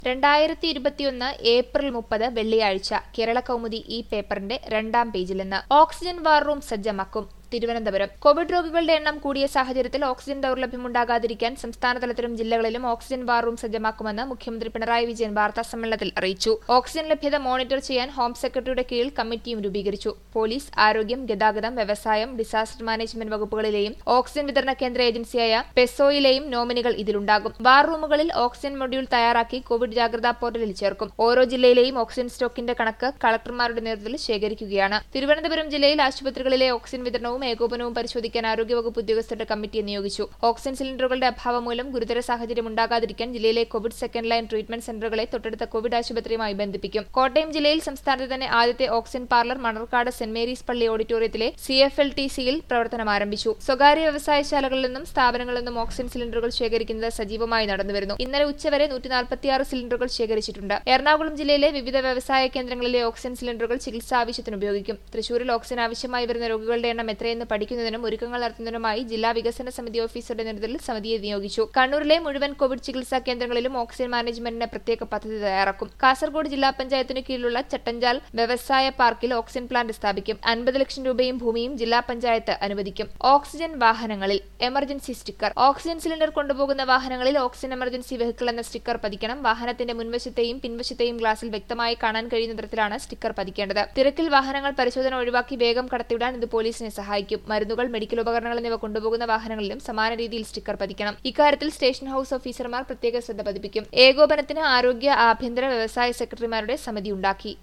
രണ്ടായിരത്തി ഇരുപത്തിയൊന്ന് ഏപ്രിൽ മുപ്പത് വെള്ളിയാഴ്ച കേരള കൗമുദി ഈ പേപ്പറിന്റെ രണ്ടാം പേജിൽ നിന്ന് ഓക്സിജൻ വാർ റൂം സജ്ജമാക്കും തിരുവനന്തപുരം കോവിഡ് രോഗികളുടെ എണ്ണം കൂടിയ സാഹചര്യത്തിൽ ഓക്സിജൻ ദൌർലഭ്യമുണ്ടാകാതിരിക്കാൻ സംസ്ഥാനതലത്തിലും ജില്ലകളിലും ഓക്സിജൻ വാർ റൂം സജ്ജമാക്കുമെന്ന് മുഖ്യമന്ത്രി പിണറായി വിജയൻ വാർത്താസമ്മേളനത്തിൽ അറിയിച്ചു ഓക്സിജൻ ലഭ്യത മോണിറ്റർ ചെയ്യാൻ ഹോം സെക്രട്ടറിയുടെ കീഴിൽ കമ്മിറ്റിയും രൂപീകരിച്ചു പോലീസ് ആരോഗ്യം ഗതാഗതം വ്യവസായം ഡിസാസ്റ്റർ മാനേജ്മെന്റ് വകുപ്പുകളിലെയും ഓക്സിജൻ വിതരണ കേന്ദ്ര ഏജൻസിയായ പെസോയിലെയും നോമിനികൾ ഇതിലുണ്ടാകും വാർ റൂമുകളിൽ ഓക്സിജൻ മൊഡ്യൂൾ തയ്യാറാക്കി കോവിഡ് ജാഗ്രതാ പോർട്ടലിൽ ചേർക്കും ഓരോ ജില്ലയിലെയും ഓക്സിജൻ സ്റ്റോക്കിന്റെ കണക്ക് കളക്ടർമാരുടെ നേതൃത്വത്തിൽ ശേഖരിക്കുകയാണ് തിരുവനന്തപുരം ജില്ലയിൽ ആശുപത്രികളിലെ ഓക്സിജൻ വിതരണവും ഏകോപനവും പരിശോധിക്കാൻ ആരോഗ്യവകുപ്പ് ഉദ്യോഗസ്ഥരുടെ കമ്മിറ്റിയെ നിയോഗിച്ചു ഓക്സിജൻ സിലിണ്ടറുകളുടെ അഭാവം മൂലം ഗുരുതര സാഹചര്യം ഉണ്ടാകാതിരിക്കാൻ ജില്ലയിലെ കോവിഡ് സെക്കൻഡ് ലൈൻ ട്രീറ്റ്മെന്റ് സെന്ററുകളെ തൊട്ടടുത്ത കോവിഡ് ആശുപത്രിയുമായി ബന്ധിപ്പിക്കും കോട്ടയം ജില്ലയിൽ സംസ്ഥാനത്ത് തന്നെ ആദ്യത്തെ oxygen parlour Manarcad Saint Mary's പള്ളി ഓഡിറ്റോറിയത്തിലെ സി എഫ് എൽ ടി സിയിൽ പ്രവർത്തനം ആരംഭിച്ചു സ്വകാര്യ വ്യവസായശാലകളിൽ നിന്നും സ്ഥാപനങ്ങളിൽ നിന്നും ഓക്സിജൻ സിലിണ്ടറുകൾ ശേഖരിക്കുന്നത് സജീവമായി നടന്നുവരുന്നു ഇന്നലെ ഉച്ചവരെ നൂറ്റി നാൽപ്പത്തിയാറ് സിലിണ്ടറുകൾ ശേഖരിച്ചിട്ടുണ്ട് എറണാകുളം ജില്ലയിലെ വിവിധ വ്യവസായ കേന്ദ്രങ്ങളിലെ ഓക്സിജൻ സിലിണ്ടറുകൾ ചികിത്സാ ആവശ്യത്തിന് ഉപയോഗിക്കും തൃശൂരിൽ ഓക്സിജൻ ആവശ്യമായി വരുന്ന രോഗികളുടെ എണ്ണം എത്രയെന്ന് പഠിക്കുന്നതിനും ഒരുക്കങ്ങൾ നടത്തുന്നതിനുമായി ജില്ലാ വികസന സമിതി ഓഫീസറുടെ നേതൃത്വത്തിൽ സമിതിയെ നിയോഗിച്ചു കണ്ണൂരിലെ മുഴുവൻ കോവിഡ് ചികിത്സാ കേന്ദ്രങ്ങളിലും ഓക്സിജൻ മാനേജ്മെന്റിന് പ്രത്യേക പദ്ധതി തയ്യാറാക്കും കാസർഗോഡ് ജില്ലാ പഞ്ചായത്തിന് കീഴിലുള്ള ചട്ടഞ്ചാൽ വ്യവസായ പാർക്കിൽ ഓക്സിജൻ പ്ലാന്റ് സ്ഥാപിക്കും അൻപത് ലക്ഷം രൂപയും ഭൂമിയും ജില്ലാ പഞ്ചായത്ത് അനുവദിക്കും ഓക്സിജൻ വാഹനങ്ങളിൽ എമർജൻസി സ്റ്റിക്കർ ഓക്സിജൻ സിലിണ്ടർ കൊണ്ടുപോകുന്ന വാഹനങ്ങളിൽ ഓക്സിജൻ എമർജൻസി വെഹിക്കിൾ എന്ന സ്റ്റിക്കർ പതിക്കണം വാഹനത്തിന്റെ മുൻവശത്തെയും പിൻവശത്തെയും ഗ്ലാസിൽ വ്യക്തമായി കാണാൻ കഴിയുന്ന തരത്തിലാണ് സ്റ്റിക്കർ പതിക്കേണ്ടത് തിരക്കിൽ വാഹനങ്ങൾ പരിശോധന ഒഴിവാക്കി വേഗം കടത്തിവിടാൻ ഇത് പോലീസിനെ സഹായിക്കും മരുന്നുകൾ മെഡിക്കൽ ഉപകരണങ്ങൾ എന്നിവ കൊണ്ടുപോകുന്ന വാഹനങ്ങളിലും സമാന രീതിയിൽ സ്റ്റിക്കർ പതിക്കണം ഇക്കാര്യത്തിൽ സ്റ്റേഷൻ ഹൌസ് ഓഫീസർമാർ പ്രത്യേക ശ്രദ്ധ പതിപ്പിക്കും ഏകോപനത്തിന് ആരോഗ്യ ആഭ്യന്തര വ്യവസായ സെക്രട്ടറിമാരുടെ സമിതി ഉണ്ടാക്കി